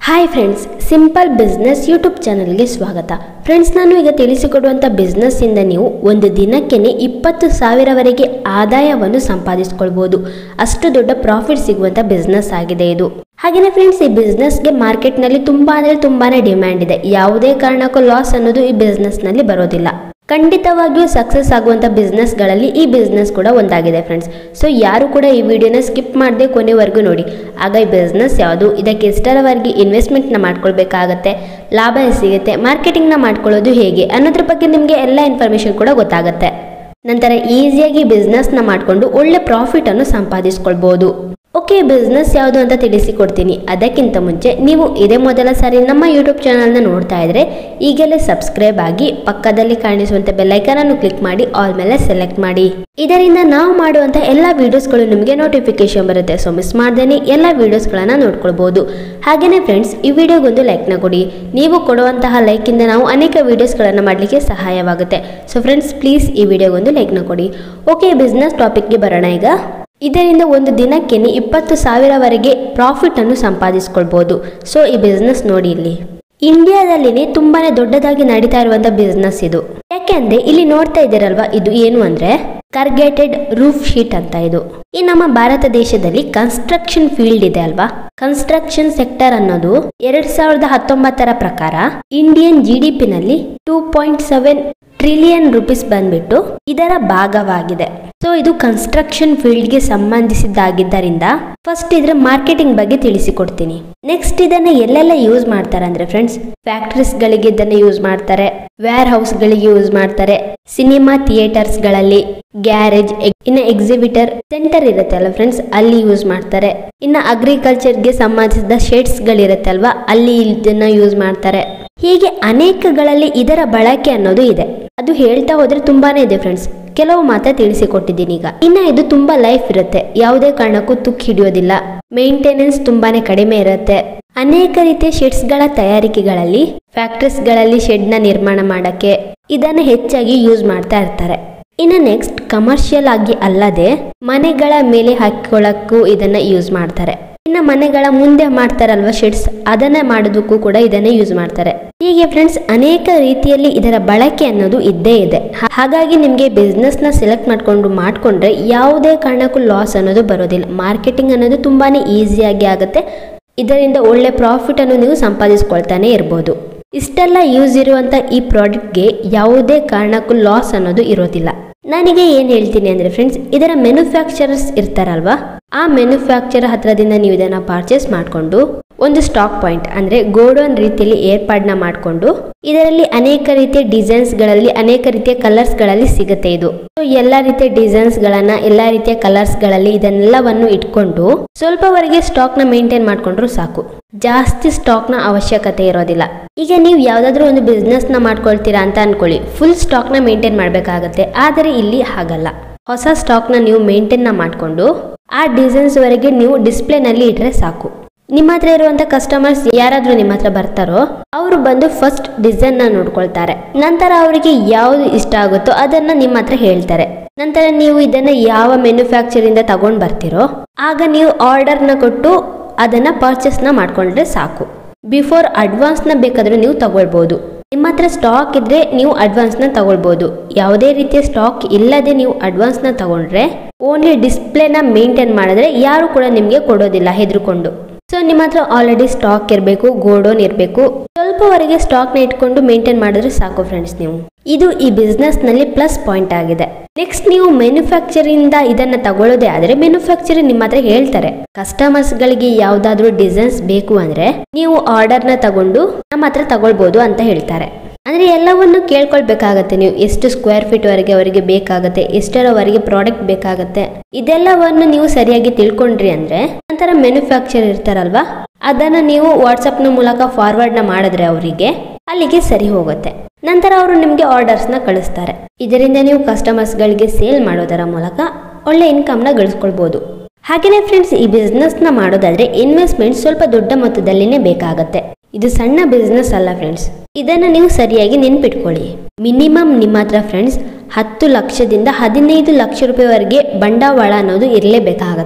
hi friends simple business YouTube ಚಾನಲ್ಗೆ ಸ್ವಾಗತ friends ನಾನು ಈಗ ತಿಳಿಸಿಕೊಡುವಂಥ ಬಿಸ್ನೆಸ್ಸಿಂದ ನೀವು ಒಂದು ದಿನಕ್ಕೆ ಇಪ್ಪತ್ತು ಸಾವಿರವರೆಗೆ ಆದಾಯವನ್ನು ಸಂಪಾದಿಸ್ಕೊಳ್ಬೋದು ಅಷ್ಟು ದೊಡ್ಡ ಪ್ರಾಫಿಟ್ ಸಿಗುವಂಥ ಬಿಸ್ನೆಸ್ ಆಗಿದೆ ಇದು ಹಾಗೆಯೇ ಫ್ರೆಂಡ್ಸ್ ಈ ಬಿಸ್ನೆಸ್ಗೆ ಮಾರ್ಕೆಟ್ನಲ್ಲಿ ತುಂಬ ಅಂದರೆ ತುಂಬಾ ಡಿಮ್ಯಾಂಡ್ ಇದೆ ಯಾವುದೇ ಕಾರಣಕ್ಕೂ ಲಾಸ್ ಅನ್ನೋದು ಈ ಬಿಸ್ನೆಸ್ನಲ್ಲಿ ಬರೋದಿಲ್ಲ ಖಂಡಿತವಾಗಿಯೂ ಸಕ್ಸಸ್ ಆಗುವಂಥ ಬಿಸ್ನೆಸ್ಗಳಲ್ಲಿ ಈ ಬಿಸ್ನೆಸ್ ಕೂಡ ಒಂದಾಗಿದೆ ಫ್ರೆಂಡ್ಸ್ ಸೊ ಯಾರು ಕೂಡ ಈ ವಿಡಿಯೋನ ಸ್ಕಿಪ್ ಮಾಡದೆ ಕೊನೆವರೆಗೂ ನೋಡಿ ಆಗ ಈ ಬಿಸ್ನೆಸ್ ಯಾವುದು ಇದಕ್ಕೆ ಎಷ್ಟರವರೆಗೆ ಇನ್ವೆಸ್ಟ್ಮೆಂಟ್ನ ಮಾಡ್ಕೊಳ್ಬೇಕಾಗತ್ತೆ ಲಾಭ ಎಷ್ಟ್ ಸಿಗುತ್ತೆ ಮಾರ್ಕೆಟಿಂಗ್ನ ಮಾಡ್ಕೊಳ್ಳೋದು ಹೇಗೆ ಅನ್ನೋದ್ರ ಬಗ್ಗೆ ನಿಮಗೆ ಎಲ್ಲ ಇನ್ಫಾರ್ಮೇಷನ್ ಕೂಡ ಗೊತ್ತಾಗುತ್ತೆ ನಂತರ ಈಸಿಯಾಗಿ ಬಿಸ್ನೆಸ್ನ ಮಾಡಿಕೊಂಡು ಒಳ್ಳೆ ಪ್ರಾಫಿಟನ್ನು ಸಂಪಾದಿಸ್ಕೊಳ್ಬೋದು ಓಕೆ ಬಿಸ್ನೆಸ್ ಯಾವುದು ಅಂತ ತಿಳಿಸಿಕೊಡ್ತೀನಿ ಅದಕ್ಕಿಂತ ಮುಂಚೆ ನೀವು ಇದೇ ಮೊದಲ ಸಾರಿ ನಮ್ಮ ಯೂಟ್ಯೂಬ್ ಚಾನಲ್ನ ನೋಡ್ತಾ ಇದ್ರೆ ಈಗಲೇ ಸಬ್ಸ್ಕ್ರೈಬ್ ಆಗಿ ಪಕ್ಕದಲ್ಲಿ ಕಾಣಿಸುವಂಥ ಬೆಲ್ಲೈಕನನ್ನು ಕ್ಲಿಕ್ ಮಾಡಿ ಆಲ್ ಮೇಲೆ ಸೆಲೆಕ್ಟ್ ಮಾಡಿ ಇದರಿಂದ ನಾವು ಮಾಡುವಂಥ ಎಲ್ಲ ವಿಡಿಯೋಸ್ಗಳು ನಿಮಗೆ ನೋಟಿಫಿಕೇಶನ್ ಬರುತ್ತೆ ಸೊ ಮಿಸ್ ಮಾಡ್ದೇನೆ ಎಲ್ಲ ವಿಡಿಯೋಸ್ಗಳನ್ನು ನೋಡ್ಕೊಳ್ಬೋದು ಹಾಗೆಯೇ ಫ್ರೆಂಡ್ಸ್ ಈ ವಿಡಿಯೋಗೊಂದು ಲೈಕ್ನ ಕೊಡಿ ನೀವು ಕೊಡುವಂತಹ ಲೈಕಿಂದ ನಾವು ಅನೇಕ ವಿಡಿಯೋಸ್ಗಳನ್ನು ಮಾಡಲಿಕ್ಕೆ ಸಹಾಯವಾಗುತ್ತೆ ಸೊ ಫ್ರೆಂಡ್ಸ್ ಪ್ಲೀಸ್ ಈ ವಿಡಿಯೋಗೊಂದು ಲೈಕ್ನ ಕೊಡಿ ಓಕೆ ಬಿಸ್ನೆಸ್ ಟಾಪಿಕ್ಗೆ ಬರೋಣ ಈಗ ಇದರಿಂದ ಒಂದು ದಿನಕ್ಕೆ ಇಪ್ಪತ್ತು ಸಾವಿರವರೆಗೆ ಪ್ರಾಫಿಟ್ ಅನ್ನು ಸಂಪಾದಿಸ್ಕೊಳ್ಬೋದು ಸೊ ಈ ಬಿಸ್ನೆಸ್ ನೋಡಿ ಇಲ್ಲಿ ಇಂಡಿಯಾದಲ್ಲಿನೇ ತುಂಬಾನೇ ದೊಡ್ಡದಾಗಿ ನಡೀತಾ ಇರುವಂತ ಬಿಸ್ನೆಸ್ ಇದು ಯಾಕೆಂದ್ರೆ ಇಲ್ಲಿ ನೋಡ್ತಾ ಇದ್ದೀರಲ್ವಾ ಇದು ಏನು ಅಂದ್ರೆ ಕರ್ಗೇಟೆಡ್ ರೂಫ್ ಶೀಟ್ ಅಂತ ಇದು ಈ ನಮ್ಮ ಭಾರತ ದೇಶದಲ್ಲಿ ಕನ್ಸ್ಟ್ರಕ್ಷನ್ ಫೀಲ್ಡ್ ಇದೆ ಅಲ್ವಾ ಕನ್ಸ್ಟ್ರಕ್ಷನ್ ಸೆಕ್ಟರ್ ಅನ್ನೋದು ಎರಡ್ ಸಾವಿರದ ಹತ್ತೊಂಬತ್ತರ ಪ್ರಕಾರ ಇಂಡಿಯನ್ ಜಿ ಡಿ ಪಿ ನಲ್ಲಿ two point seven trillion rupees ಬಂದ್ಬಿಟ್ಟು ಇದರ ಭಾಗವಾಗಿದೆ ಸೊ ಇದು ಕನ್ಸ್ಟ್ರಕ್ಷನ್ ಫೀಲ್ಡ್ಗೆ ಸಂಬಂಧಿಸಿದ್ದಾಗಿದ್ದರಿಂದ ಫಸ್ಟ್ ಇದರ ಮಾರ್ಕೆಟಿಂಗ್ ಬಗ್ಗೆ ತಿಳಿಸಿಕೊಡ್ತೀನಿ ನೆಕ್ಸ್ಟ್ ಇದನ್ನ ಎಲ್ಲೆಲ್ಲ ಯೂಸ್ ಮಾಡ್ತಾರೆ ಅಂದ್ರೆ ಫ್ರೆಂಡ್ಸ್ ಫ್ಯಾಕ್ಟ್ರೀಸ್ ಗಳಿಗೆ ಇದನ್ನ ಯೂಸ್ ಮಾಡ್ತಾರೆ ವೇರ್ ಹೌಸ್ ಗಳಿಗೆ ಯೂಸ್ ಮಾಡ್ತಾರೆ ಸಿನಿಮಾ ಥಿಯೇಟರ್ಸ್ ಗಳಲ್ಲಿ ಗ್ಯಾರೇಜ್ ಇನ್ನ ಎಕ್ಸಿಬಿಟರ್ ಸೆಂಟರ್ ಇರುತ್ತೆ ಅಲ್ಲ ಫ್ರೆಂಡ್ಸ್ ಅಲ್ಲಿ ಯೂಸ್ ಮಾಡ್ತಾರೆ ಇನ್ನ ಅಗ್ರಿಕಲ್ಚರ್ಗೆ ಸಂಬಂಧಿಸಿದ ಶೇಡ್ಸ್ ಗಳಿರುತ್ತೆ ಅಲ್ವಾ ಅಲ್ಲಿ ಇದನ್ನ ಯೂಸ್ ಮಾಡ್ತಾರೆ ಹೀಗೆ ಅನೇಕಗಳಲ್ಲಿ ಇದರ ಬಳಕೆ ಅನ್ನೋದು ಇದೆ ಅದು ಹೇಳ್ತಾ ಹೋದ್ರೆ ತುಂಬಾನೇ ಇದೆ ಫ್ರೆಂಡ್ಸ್ ಕೆಲವು ಮಾತ್ರ ತಿಳಿಸಿಕೊಟ್ಟಿದ್ದೀನಿ ಈಗ ಇನ್ನ ಇದು ತುಂಬಾ ಲೈಫ್ ಇರುತ್ತೆ ಯಾವುದೇ ಕಾರಣಕ್ಕೂ ತುಕ್ಕು ಹಿಡಿಯೋದಿಲ್ಲ ಮೇಂಟೆನೆನ್ಸ್ ತುಂಬಾನೇ ಕಡಿಮೆ ಇರುತ್ತೆ ಅನೇಕ ರೀತಿಯ ಶೆಡ್ಸ್ ಗಳ ತಯಾರಿಕೆಗಳಲ್ಲಿ ಫ್ಯಾಕ್ಟ್ರೀಸ್ ಗಳಲ್ಲಿ ಶೆಡ್ ನ ನಿರ್ಮಾಣ ಮಾಡಕ್ಕೆ ಇದನ್ನ ಹೆಚ್ಚಾಗಿ ಯೂಸ್ ಮಾಡ್ತಾ ಇರ್ತಾರೆ ಇನ್ನು ನೆಕ್ಸ್ಟ್ ಕಮರ್ಷಿಯಲ್ ಆಗಿ ಅಲ್ಲದೆ ಮನೆಗಳ ಮೇಲೆ ಹಾಕೊಳ್ಳಕ್ಕೂ ಇದನ್ನ ಯೂಸ್ ಮಾಡ್ತಾರೆ ಇನ್ನು ಮನೆಗಳ ಮುಂದೆ ಮಾಡ್ತಾರಲ್ವಾ ಶೆಡ್ಸ್ ಅದನ್ನ ಮಾಡೋದಕ್ಕೂ ಕೂಡ ಇದನ್ನೇ ಯೂಸ್ ಮಾಡ್ತಾರೆ ಹೀಗೆ ಫ್ರೆಂಡ್ಸ್ ಅನೇಕ ರೀತಿಯಲ್ಲಿ ಇದರ ಬಳಕೆ ಅನ್ನೋದು ಇದ್ದೇ ಇದೆ ಹಾಗಾಗಿ ನಿಮಗೆ ಬಿಸ್ನೆಸ್ ನ ಸೆಲೆಕ್ಟ್ ಮಾಡ್ಕೊಂಡು ಮಾಡ್ಕೊಂಡ್ರೆ ಯಾವುದೇ ಕಾರಣಕ್ಕೂ ಲಾಸ್ ಅನ್ನೋದು ಬರೋದಿಲ್ಲ ಮಾರ್ಕೆಟಿಂಗ್ ಅನ್ನೋದು ತುಂಬಾನೇ ಈಸಿಯಾಗಿ ಆಗುತ್ತೆ ಇದರಿಂದ ಒಳ್ಳೆ ಪ್ರಾಫಿಟ್ ಅನ್ನು ನೀವು ಸಂಪಾದಿಸ್ಕೊಳ್ತಾನೆ ಇರ್ಬೋದು ಇಷ್ಟೆಲ್ಲ ಯೂಸ್ ಇರುವಂತ ಈ ಪ್ರಾಡಕ್ಟ್ಗೆ ಯಾವುದೇ ಕಾರಣಕ್ಕೂ ಲಾಸ್ ಅನ್ನೋದು ಇರೋದಿಲ್ಲ ನನಗೆ ಏನ್ ಹೇಳ್ತೀನಿ ಅಂದ್ರೆ ಫ್ರೆಂಡ್ಸ್ ಇದರ ಮ್ಯಾನುಫ್ಯಾಕ್ಚರರ್ಸ್ ಇರ್ತಾರಲ್ವಾ ಆ ಮ್ಯಾನುಫ್ಯಾಕ್ಚರ್ ಹತ್ರದಿಂದ ನೀವು ಇದನ್ನ ಪರ್ಚೇಸ್ ಮಾಡಿಕೊಂಡು ಒಂದು ಸ್ಟಾಕ್ ಪಾಯಿಂಟ್ ಅಂದ್ರೆ ಗೋಡೌನ್ ರೀತಿಯಲ್ಲಿ ಏರ್ಪಾಡ್ನ ಮಾಡಿಕೊಂಡು ಇದರಲ್ಲಿ ಅನೇಕ ರೀತಿಯ ಡಿಸೈನ್ಸ್ ಗಳಲ್ಲಿ ಅನೇಕ ರೀತಿಯ ಕಲರ್ಸ್ ಗಳಲ್ಲಿ ಸಿಗುತ್ತೆ ಇದು So, ಎಲ್ಲಾ ರೀತಿಯ ಡಿಸೈನ್ಸ್ ಗಳನ್ನ ಎಲ್ಲಾ ರೀತಿಯ ಕಲರ್ಸ್ ಗಳಲ್ಲಿ ಇದನ್ನೆಲ್ಲವನ್ನು ಇಟ್ಕೊಂಡು ಸ್ವಲ್ಪವರೆಗೆ ಸ್ಟಾಕ್ ನ ಮೇಂಟೈನ್ ಮಾಡ್ಕೊಂಡ್ರು ಸಾಕು ಜಾಸ್ತಿ ಸ್ಟಾಕ್ ನ ಅವಶ್ಯಕತೆ ಇರೋದಿಲ್ಲ ಈಗ ನೀವು ಯಾವ್ದಾದ್ರು ಒಂದು ಬಿಸ್ನೆಸ್ ನ ಮಾಡ್ಕೊಳ್ತೀರಾ ಅಂತ ಅನ್ಕೊಳ್ಳಿ ಫುಲ್ ಸ್ಟಾಕ್ ನ ಮೇಂಟೈನ್ ಮಾಡ್ಬೇಕಾಗತ್ತೆ ಆದರೆ ಇಲ್ಲಿ ಹಾಗಲ್ಲ ಹೊಸ ಸ್ಟಾಕ್ ನ ನೀವು ಮೇಂಟೈನ್ ನ ಮಾಡ್ಕೊಂಡು ಆ ಡಿಸೈನ್ಸ್ ವರೆಗೆ ನೀವು ಡಿಸ್ಪ್ಲೇ ನಲ್ಲಿ ಇಟ್ರೆ ಸಾಕು ನಿಮ್ಮ ಹತ್ರ ಇರುವಂತ ಕಸ್ಟಮರ್ಸ್ ಯಾರಾದ್ರೂ ನಿಮ್ಮ ಹತ್ರ ಬರ್ತಾರೋ ಅವರು ಬಂದು ಫಸ್ಟ್ ಡಿಸೈನ್ ನ ನೋಡ್ಕೊಳ್ತಾರೆ ನಂತರ ಅವರಿಗೆ ಯಾವ್ದು ಇಷ್ಟ ಆಗುತ್ತೋ ಅದನ್ನ ನಿಮ್ಮ ಹತ್ರ ಹೇಳ್ತಾರೆ ನಂತರ ನೀವು ಇದನ್ನ ಯಾವ ಮ್ಯಾನುಫ್ಯಾಕ್ಚರ್ ಇಂದ ತಗೊಂಡ್ ಬರ್ತೀರೋ ಆಗ ನೀವು ಆರ್ಡರ್ ನ ಕೊಟ್ಟು ಅದನ್ನ ಪರ್ಚೇಸ್ ನ ಮಾಡ್ಕೊಂಡ್ರೆ ಸಾಕು ಬಿಫೋರ್ ಅಡ್ವಾನ್ಸ್ ನ ಬೇಕಾದ್ರೆ ನೀವು ತಗೊಳ್ಬಹುದು ನಿಮ್ಮ ಹತ್ರ ಸ್ಟಾಕ್ ಇದ್ರೆ ನೀವು ಅಡ್ವಾನ್ಸ್ ನ ತಗೊಳ್ಬಹುದು ಯಾವುದೇ ರೀತಿಯ ಸ್ಟಾಕ್ ಇಲ್ಲದೆ ನೀವು ಅಡ್ವಾನ್ಸ್ ನ ತಗೊಂಡ್ರೆ ಓನ್ಲಿ ಡಿಸ್ಪ್ಲೇನ ಮೇಂಟೈನ್ ಮಾಡಿದ್ರೆ ಯಾರು ಕೂಡ ನಿಮ್ಗೆ ಕೊಡೋದಿಲ್ಲ ಹೆದರ್ಕೊಂಡು ಸೊ ನಿಮ್ಮ ಹತ್ರ ಆಲ್ರೆಡಿ ಸ್ಟಾಕ್ ಇರಬೇಕು ಗೋಡೌನ್ ಇರಬೇಕು ಸ್ವಲ್ಪವರೆಗೆ ಸ್ಟಾಕ್ ನ ಇಟ್ಕೊಂಡು ಮೇಂಟೈನ್ ಮಾಡಿದ್ರೆ ಸಾಕು ಫ್ರೆಂಡ್ಸ್ ನೀವು ಇದು ಈ ಬಿಸ್ನೆಸ್ ನಲ್ಲಿ ಪ್ಲಸ್ ಪಾಯಿಂಟ್ ಆಗಿದೆ ನೆಕ್ಸ್ಟ್ ನೀವು ಮ್ಯಾನುಫ್ಯಾಕ್ಚರ್ ಇಂದ ಇದನ್ನ ತಗೊಳ್ಳೋದೇ ಆದ್ರೆ ಮ್ಯಾನುಫ್ಯಾಕ್ಚರ್ ನಿಮ್ಮ ಹತ್ರ ಹೇಳ್ತಾರೆ ಕಸ್ಟಮರ್ಸ್ ಗಳಿಗೆ ಯಾವ್ದಾದ್ರು ಡಿಸೈನ್ಸ್ ಬೇಕು ಅಂದ್ರೆ ನೀವು ಆರ್ಡರ್ ನ ತಗೊಂಡು ನಮ್ಮ ಹತ್ರ ತಗೊಳ್ಬಹುದು ಅಂತ ಹೇಳ್ತಾರೆ ಅಂದ್ರೆ ಎಲ್ಲವನ್ನು ಕೇಳ್ಕೊಳ್ಬೇಕಾಗತ್ತೆ ನೀವು ಎಷ್ಟು ಸ್ಕ್ವೇರ್ ಫೀಟ್ ವರೆಗೆ ಅವರಿಗೆ ಬೇಕಾಗತ್ತೆ ಎಷ್ಟರವರೆಗೆ ಪ್ರಾಡಕ್ಟ್ ಬೇಕಾಗತ್ತೆ ಇದೆಲ್ಲವನ್ನು ನೀವು ಸರಿಯಾಗಿ ತಿಳ್ಕೊಂಡ್ರಿ ಅಂದ್ರೆ ನಂತರ ಮ್ಯಾನುಫ್ಯಾಕ್ಚರ್ ಇರ್ತಾರಲ್ವಾ ಅದನ್ನ ನೀವು ವಾಟ್ಸಪ್ ನ ಮೂಲಕ ಫಾರ್ವರ್ಡ್ ನ ಮಾಡಿದ್ರೆ ಅವರಿಗೆ ಅಲ್ಲಿಗೆ ಸರಿ ಹೋಗುತ್ತೆ ನಂತರ ಅವರು ನಿಮ್ಗೆ ಆರ್ಡರ್ಸ್ ನ ಕಳಿಸ್ತಾರೆ ಇದರಿಂದ ನೀವು ಕಸ್ಟಮರ್ಸ್ ಗಳಿಗೆ ಸೇಲ್ ಮಾಡೋದರ ಮೂಲಕ ಒಳ್ಳೆ ಇನ್ಕಮ್ ನ ಗಳಿಸ್ಕೊಳ್ಬಹುದು ಹಾಗೇನೆ ಫ್ರೆಂಡ್ಸ್ ಈ ಬಿಸ್ನೆಸ್ ನ ಮಾಡೋದಾದ್ರೆ ಇನ್ವೆಸ್ಟ್ಮೆಂಟ್ ಸ್ವಲ್ಪ ದೊಡ್ಡ ಮೊತ್ತದಲ್ಲಿನೇ ಬೇಕಾಗತ್ತೆ ಇದು ಸಣ್ಣ ಬಿಸ್ನೆಸ್ ಅಲ್ಲ ಫ್ರೆಂಡ್ಸ್ ಇದನ್ನ ನೀವು ಸರಿಯಾಗಿ ನೆನ್ಪಿಟ್ಕೊಳ್ಳಿ ಮಿನಿಮಮ್ ನಿಮ್ಮ ಹತ್ರ ಫ್ರೆಂಡ್ಸ್ ಹತ್ತು ಲಕ್ಷದಿಂದ ಹದಿನೈದು ಲಕ್ಷ ರೂಪಾಯಿವರೆಗೆ ಬಂಡವಾಳ ಅನ್ನೋದು ಇರಲೇಬೇಕಾಗತ್ತೆ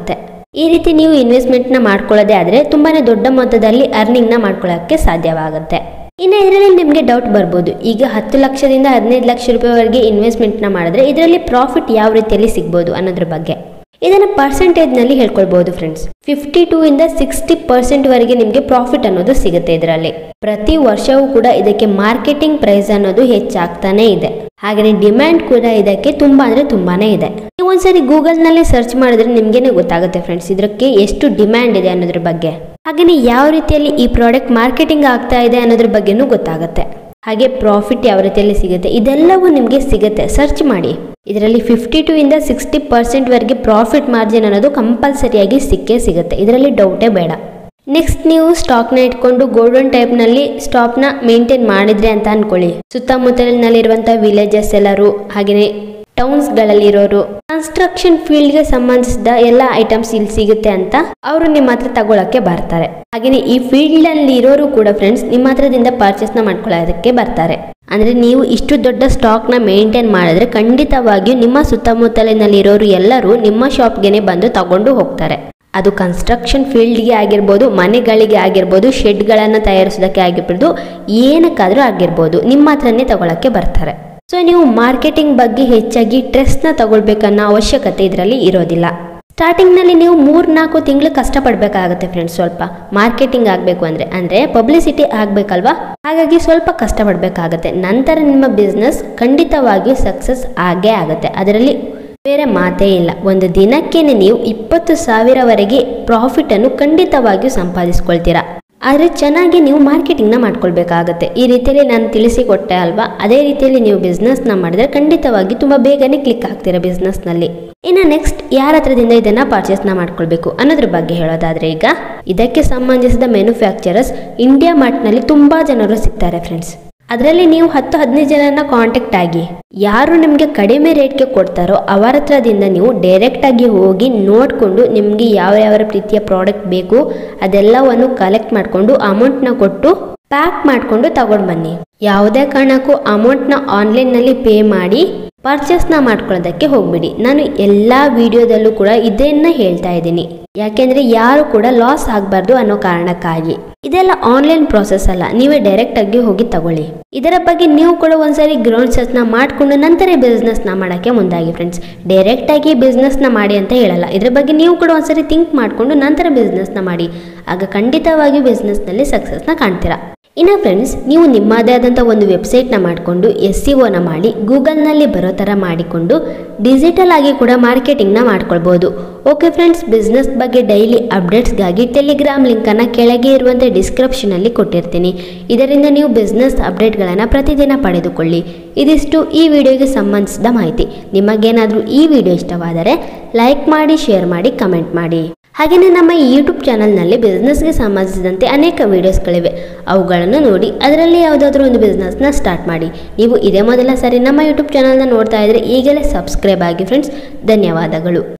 ಈ ರೀತಿ ನೀವು ಇನ್ವೆಸ್ಟ್ಮೆಂಟ್ನ ಮಾಡ್ಕೊಳ್ಳೋದೇ ಆದರೆ ತುಂಬಾ ದೊಡ್ಡ ಮೊತ್ತದಲ್ಲಿ ಅರ್ನಿಂಗ್ನ ಮಾಡ್ಕೊಳ್ಳೋಕ್ಕೆ ಸಾಧ್ಯವಾಗುತ್ತೆ ಇನ್ನು ಇದರಲ್ಲಿ ನಿಮಗೆ ಡೌಟ್ ಬರ್ಬೋದು ಈಗ ಹತ್ತು ಲಕ್ಷದಿಂದ ಹದಿನೈದು ಲಕ್ಷ ರೂಪಾಯಿವರೆಗೆ ಇನ್ವೆಸ್ಟ್ಮೆಂಟ್ನ ಮಾಡಿದ್ರೆ ಇದರಲ್ಲಿ ಪ್ರಾಫಿಟ್ ಯಾವ ರೀತಿಯಲ್ಲಿ ಸಿಗ್ಬೋದು ಅನ್ನೋದ್ರ ಬಗ್ಗೆ ಇದನ್ನು ಪರ್ಸೆಂಟೇಜ್ನಲ್ಲಿ ಹೇಳ್ಕೊಳ್ಬಹುದು ಫ್ರೆಂಡ್ಸ್ ಫಿಫ್ಟಿ ಟೂ ಇಂದ ಸಿಕ್ಸ್ಟಿ ಪರ್ಸೆಂಟ್ ವರೆಗೆ ನಿಮಗೆ ಪ್ರಾಫಿಟ್ ಅನ್ನೋದು ಸಿಗುತ್ತೆ ಇದರಲ್ಲಿ ಪ್ರತಿ ವರ್ಷವೂ ಕೂಡ ಇದಕ್ಕೆ ಮಾರ್ಕೆಟಿಂಗ್ ಪ್ರೈಸ್ ಅನ್ನೋದು ಹೆಚ್ಚಾಗ್ತಾನೆ ಇದೆ ಹಾಗೆಯೇ ಡಿಮ್ಯಾಂಡ್ ಕೂಡ ಇದಕ್ಕೆ ತುಂಬಾ ಅಂದ್ರೆ ತುಂಬಾನೇ ಇದೆ ನೀವು ಒಂದ್ಸರಿ ಗೂಗಲ್ ನಲ್ಲಿ ಸರ್ಚ್ ಮಾಡಿದ್ರೆ ನಿಮ್ಗೇನೆ ಗೊತ್ತಾಗುತ್ತೆ ಫ್ರೆಂಡ್ಸ್ ಇದಕ್ಕೆ ಎಷ್ಟು ಡಿಮ್ಯಾಂಡ್ ಇದೆ ಅನ್ನೋದ್ರ ಬಗ್ಗೆ ಹಾಗೆಯೇ ಯಾವ ರೀತಿಯಲ್ಲಿ ಈ ಪ್ರಾಡಕ್ಟ್ ಮಾರ್ಕೆಟಿಂಗ್ ಆಗ್ತಾ ಇದೆ ಅನ್ನೋದ್ರ ಬಗ್ಗೆನೂ ಗೊತ್ತಾಗುತ್ತೆ ಹಾಗೆ ಪ್ರಾಫಿಟ್ ಯಾವ ರೀತಿಯಲ್ಲಿ ಸಿಗುತ್ತೆ ಇದೆಲ್ಲವೂ ನಿಮಗೆ ಸಿಗುತ್ತೆ ಸರ್ಚ್ ಮಾಡಿ ಇದರಲ್ಲಿ ಫಿಫ್ಟಿ ಟು ಇಂದ ಸಿಕ್ಸ್ಟಿ ಪರ್ಸೆಂಟ್ ವರೆಗೆ ಪ್ರಾಫಿಟ್ ಮಾರ್ಜಿನ್ ಅನ್ನೋದು ಕಂಪಲ್ಸರಿಯಾಗಿ ಸಿಕ್ಕೇ ಸಿಗುತ್ತೆ ಇದರಲ್ಲಿ ಡೌಟೇ ಬೇಡ ನೆಕ್ಸ್ಟ್ ನೀವು ಸ್ಟಾಕ್ನ ಇಟ್ಕೊಂಡು ಗೋಲ್ಡನ್ ಟೈಪ್ನಲ್ಲಿ ಸ್ಟಾಕ್ನ ಮೇಂಟೈನ್ ಮಾಡಿದ್ರೆ ಅಂತ ಅನ್ಕೊಳ್ಳಿ ಸುತ್ತಮುತ್ತಲಿನಲ್ಲಿರುವಂಥ ವಿಲೇಜಸ್ ಎಲ್ಲರೂ ಹಾಗೆಯೇ ಟೌನ್ಸ್ಗಳಲ್ಲಿರೋರು ಕನ್ಸ್ಟ್ರಕ್ಷನ್ ಫೀಲ್ಡ್ಗೆ ಸಂಬಂಧಿಸಿದ ಎಲ್ಲ ಐಟಮ್ಸ್ ಇಲ್ಲಿ ಸಿಗುತ್ತೆ ಅಂತ ಅವರು ನಿಮ್ಮ ಹತ್ರ ತಗೊಳಕ್ಕೆ ಬರ್ತಾರೆ ಹಾಗೆಯೇ ಈ ಫೀಲ್ಡ್ ಅಲ್ಲಿ ಇರೋರು ಕೂಡ ಫ್ರೆಂಡ್ಸ್ ನಿಮ್ಮ ಹತ್ರದಿಂದ ಪರ್ಚೇಸ್ನ ಮಾಡ್ಕೊಳ್ಳೋದಕ್ಕೆ ಬರ್ತಾರೆ ಅಂದ್ರೆ ನೀವು ಇಷ್ಟು ದೊಡ್ಡ ಸ್ಟಾಕ್ನ ಮೇಂಟೈನ್ ಮಾಡಿದ್ರೆ ಖಂಡಿತವಾಗಿಯೂ ನಿಮ್ಮ ಸುತ್ತಮುತ್ತಲಿನಲ್ಲಿರೋರು ಎಲ್ಲರೂ ನಿಮ್ಮ ಶಾಪ್ಗೆನೆ ಬಂದು ತಗೊಂಡು ಹೋಗ್ತಾರೆ ಅದು ಕನ್ಸ್ಟ್ರಕ್ಷನ್ ಫೀಲ್ಡ್ಗೆ ಆಗಿರ್ಬೋದು ಮನೆಗಳಿಗೆ ಆಗಿರ್ಬೋದು ಶೆಡ್ಗಳನ್ನು ತಯಾರಿಸೋದಕ್ಕೆ ಆಗಿರ್ಬೋದು ಏನಕ್ಕಾದರೂ ಆಗಿರ್ಬೋದು ನಿಮ್ಮ ಹತ್ರನೇ ತಗೊಳಕ್ಕೆ ಬರ್ತಾರೆ ಸೊ ನೀವು ಮಾರ್ಕೆಟಿಂಗ್ ಬಗ್ಗೆ ಹೆಚ್ಚಾಗಿ ಟ್ರೆಸ್ನ ತಗೊಳ್ಬೇಕನ್ನೋ ಅವಶ್ಯಕತೆ ಇದರಲ್ಲಿ ಇರೋದಿಲ್ಲ ಸ್ಟಾರ್ಟಿಂಗ್ನಲ್ಲಿ ನೀವು ಮೂರು ನಾಲ್ಕು ತಿಂಗಳು ಕಷ್ಟಪಡಬೇಕಾಗುತ್ತೆ ಫ್ರೆಂಡ್ಸ್ ಸ್ವಲ್ಪ ಮಾರ್ಕೆಟಿಂಗ್ ಆಗಬೇಕು ಅಂದರೆ ಅಂದರೆ ಪಬ್ಲಿಸಿಟಿ ಆಗಬೇಕಲ್ವಾ ಹಾಗಾಗಿ ಸ್ವಲ್ಪ ಕಷ್ಟಪಡಬೇಕಾಗತ್ತೆ ನಂತರ ನಿಮ್ಮ ಬಿಸ್ನೆಸ್ ಖಂಡಿತವಾಗಿಯೂ ಸಕ್ಸಸ್ ಆಗೇ ಆಗುತ್ತೆ ಅದರಲ್ಲಿ ಬೇರೆ ಮಾತೇ ಇಲ್ಲ ಒಂದು ದಿನಕ್ಕೇನೆ ನೀವು ಇಪ್ಪತ್ತು ಸಾವಿರವರೆಗೆ ಪ್ರಾಫಿಟನ್ನು ಖಂಡಿತವಾಗಿಯೂ ಸಂಪಾದಿಸ್ಕೊಳ್ತೀರಾ ಆದರೆ ಚೆನ್ನಾಗಿ ನೀವು ಮಾರ್ಕೆಟಿಂಗ್ನ ಮಾಡ್ಕೊಳ್ಬೇಕಾಗತ್ತೆ ಈ ರೀತಿಯಲ್ಲಿ ನಾನು ತಿಳಿಸಿಕೊಟ್ಟೆ ಅಲ್ವಾ ಅದೇ ರೀತಿಯಲ್ಲಿ ನೀವು ಬಿಸ್ನೆಸ್ನ ಮಾಡಿದ್ರೆ ಖಂಡಿತವಾಗಿ ತುಂಬ ಬೇಗನೆ ಕ್ಲಿಕ್ ಆಗ್ತೀರಾ ಬಿಸ್ನೆಸ್ನಲ್ಲಿ ಇನ್ನು ನೆಕ್ಸ್ಟ್ ಯಾರ ಹತ್ರದಿಂದ ಇದನ್ನ ಪರ್ಚೇಸ್ನ ಮಾಡ್ಕೊಳ್ಬೇಕು ಅನ್ನೋದ್ರ ಬಗ್ಗೆ ಹೇಳೋದಾದ್ರೆ ಈಗ ಇದಕ್ಕೆ ಸಂಬಂಧಿಸಿದ ಮ್ಯಾನುಫ್ಯಾಕ್ಚರರ್ಸ್ ಇಂಡಿಯಾ ಮಾರ್ಟ್ನಲ್ಲಿ ತುಂಬಾ ಜನರು ಸಿಗ್ತಾರೆ ಫ್ರೆಂಡ್ಸ್ ಅದರಲ್ಲಿ ನೀವು ಹತ್ತು ಹದಿನೈದು ಜನನ ಕಾಂಟ್ಯಾಕ್ಟ್ ಆಗಿ ಯಾರು ನಿಮಗೆ ಕಡಿಮೆ ರೇಟ್ಗೆ ಕೊಡ್ತಾರೋ ಅವರ ಹತ್ರದಿಂದ ನೀವು ಡೈರೆಕ್ಟ್ ಆಗಿ ಹೋಗಿ ನೋಡಿಕೊಂಡು ನಿಮಗೆ ಯಾವ ಯಾವ ರೀತಿಯ ಪ್ರಾಡಕ್ಟ್ ಬೇಕು ಅದೆಲ್ಲವನ್ನು ಕಲೆಕ್ಟ್ ಮಾಡಿಕೊಂಡು ಅಮೌಂಟ್ನ ಕೊಟ್ಟು ಪ್ಯಾಕ್ ಮಾಡಿಕೊಂಡು ತಗೊಂಡು ಬನ್ನಿ ಯಾವುದೇ ಕಾರಣಕ್ಕೂ ಅಮೌಂಟ್ನ ಆನ್ಲೈನ್ನಲ್ಲಿ ಪೇ ಮಾಡಿ ಪರ್ಚೇಸ್ನ ಮಾಡ್ಕೊಳ್ಳೋದಕ್ಕೆ ಹೋಗ್ಬಿಡಿ ನಾನು ಎಲ್ಲ ವಿಡಿಯೋದಲ್ಲೂ ಕೂಡ ಇದನ್ನ ಹೇಳ್ತಾ ಇದ್ದೀನಿ ಯಾಕೆಂದ್ರೆ ಯಾರು ಕೂಡ ಲಾಸ್ ಆಗಬಾರ್ದು ಅನ್ನೋ ಕಾರಣಕ್ಕಾಗಿ ಇದೆಲ್ಲ ಆನ್ಲೈನ್ ಪ್ರಾಸೆಸ್ ಅಲ್ಲ ನೀವೇ ಡೈರೆಕ್ಟ್ ಆಗಿ ಹೋಗಿ ತಗೊಳ್ಳಿ ಇದರ ಬಗ್ಗೆ ನೀವು ಕೂಡ ಒಂದ್ಸರಿ ಗ್ರೌಂಡ್ ಸರ್ಚ್ನ ಮಾಡಿಕೊಂಡು ನಂತರ ಬಿಸ್ನೆಸ್ನ ಮಾಡೋಕ್ಕೆ ಮುಂದಾಗಿ ಫ್ರೆಂಡ್ಸ್ ಡೈರೆಕ್ಟ್ ಆಗಿ ಬಿಸ್ನೆಸ್ನ ಮಾಡಿ ಅಂತ ಹೇಳಲ್ಲ ಇದ್ರ ಬಗ್ಗೆ ನೀವು ಕೂಡ ಒಂದ್ಸರಿ ಥಿಂಕ್ ಮಾಡಿಕೊಂಡು ನಂತರ ಬಿಸ್ನೆಸ್ನ ಮಾಡಿ ಆಗ ಖಂಡಿತವಾಗಿ ಬಿಸ್ನೆಸ್ನಲ್ಲಿ ಸಕ್ಸಸ್ನ ಕಾಣ್ತೀರಾ ಇನ್ನು ಫ್ರೆಂಡ್ಸ್ ನೀವು ನಿಮ್ಮದೇ ಆದಂಥ ಒಂದು ವೆಬ್ಸೈಟ್ನ ಮಾಡಿಕೊಂಡು ಎಸ್ ಸಿ ಒನ ಮಾಡಿ ಗೂಗಲ್ನಲ್ಲಿ ಬರೋ ಥರ ಮಾಡಿಕೊಂಡು ಡಿಜಿಟಲ್ ಆಗಿ ಕೂಡ ಮಾರ್ಕೆಟಿಂಗ್ನ ಮಾಡ್ಕೊಳ್ಬೋದು ಓಕೆ ಫ್ರೆಂಡ್ಸ್ ಬಿಸ್ನೆಸ್ ಬಗ್ಗೆ ಡೈಲಿ ಅಪ್ಡೇಟ್ಸ್ಗಾಗಿ ಟೆಲಿಗ್ರಾಮ್ ಲಿಂಕನ್ನು ಕೆಳಗೆ ಇರುವಂಥ ಡಿಸ್ಕ್ರಿಪ್ಷನಲ್ಲಿ ಕೊಟ್ಟಿರ್ತೀನಿ ಇದರಿಂದ ನೀವು ಬಿಸ್ನೆಸ್ ಅಪ್ಡೇಟ್ಗಳನ್ನು ಪ್ರತಿದಿನ ಪಡೆದುಕೊಳ್ಳಿ ಇದಿಷ್ಟು ಈ ವಿಡಿಯೋಗೆ ಸಂಬಂಧಿಸಿದ ಮಾಹಿತಿ ನಿಮಗೇನಾದರೂ ಈ ವಿಡಿಯೋ ಇಷ್ಟವಾದರೆ ಲೈಕ್ ಮಾಡಿ ಶೇರ್ ಮಾಡಿ ಕಮೆಂಟ್ ಮಾಡಿ ಹಾಗೆಯೇ ನಮ್ಮ ಈ ಯೂಟ್ಯೂಬ್ ಚಾನಲ್ನಲ್ಲಿ ಬಿಸ್ನೆಸ್ಗೆ ಸಂಬಂಧಿಸಿದಂತೆ ಅನೇಕ ವಿಡಿಯೋಸ್ಗಳಿವೆ ಅವುಗಳನ್ನು ನೋಡಿ ಅದರಲ್ಲಿ ಯಾವುದಾದ್ರೂ ಒಂದು ಬಿಸ್ನೆಸ್ನ ಸ್ಟಾರ್ಟ್ ಮಾಡಿ ನೀವು ಇದೇ ಮೊದಲ ಸಾರಿ ನಮ್ಮ ಯೂಟ್ಯೂಬ್ ಚಾನಲ್ನ ನೋಡ್ತಾ ಇದ್ದರೆ ಈಗಲೇ ಸಬ್ಸ್ಕ್ರೈಬ್ ಆಗಿ ಫ್ರೆಂಡ್ಸ್ ಧನ್ಯವಾದಗಳು